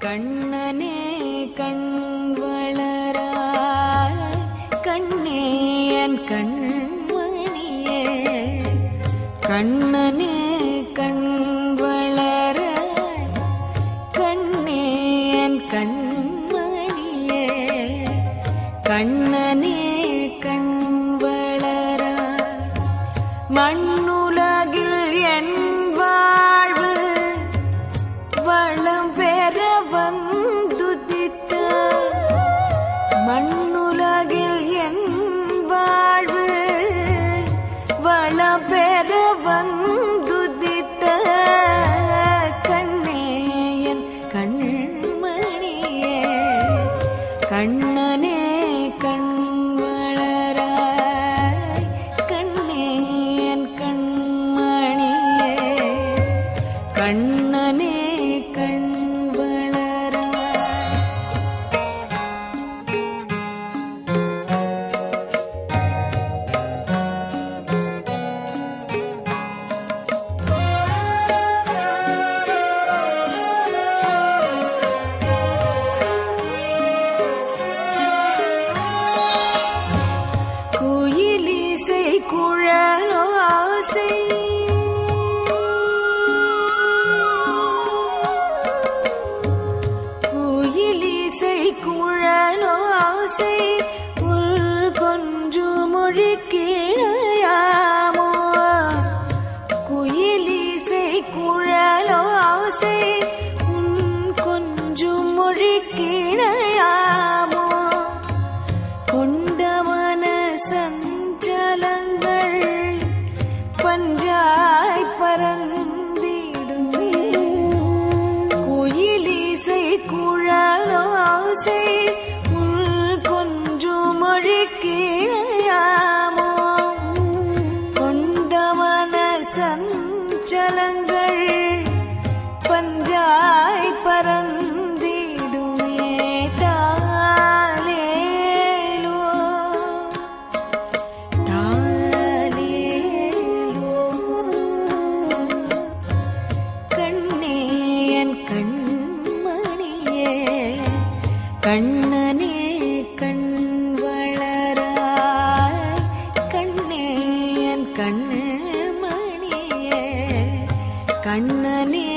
கண்ணனே கண் வளராய் கண்ணே என் கண்மணியே கண்ணனே கண் வளராய் கண்ணே என் கண்மணியே கண்ணனே கண் வளராய் மண்ணுலகில் என் வாழ்வு வளம் பெற வந்துதித்த மண்ணுலகில் என் வாழ்வு வளம் பெற வந்துதித்த கண்ணே என் கண்மணியே கண்ணனே கண் வளராய் கண்ணே என் கண்மணியே கண்ணனே கண் வளராய் குயிலிசை குழலோசை குயிலிசை குழலோசை உள் கொஞ்சு மொழி கீழையாமோ குயிலிசை குழலோசை உன் கொஞ்சு மொழி கீழையாமோ கொண்டவன சஞ்சலங்கள் பஞ்சாய் பரந்திடுமே குயிலிசை குழலோசை உள் கொஞ்சு மொழி கீழையாமோ கொண்டவன சஞ்சலங்கள் பஞ்சாய் பரந்திடுமே தாலேலோ தாலேலோ கண்ணே என் கண்மணியே கண்ணனே கண் வளராய் கண்ணே என் கண்மணியே கண்ணனே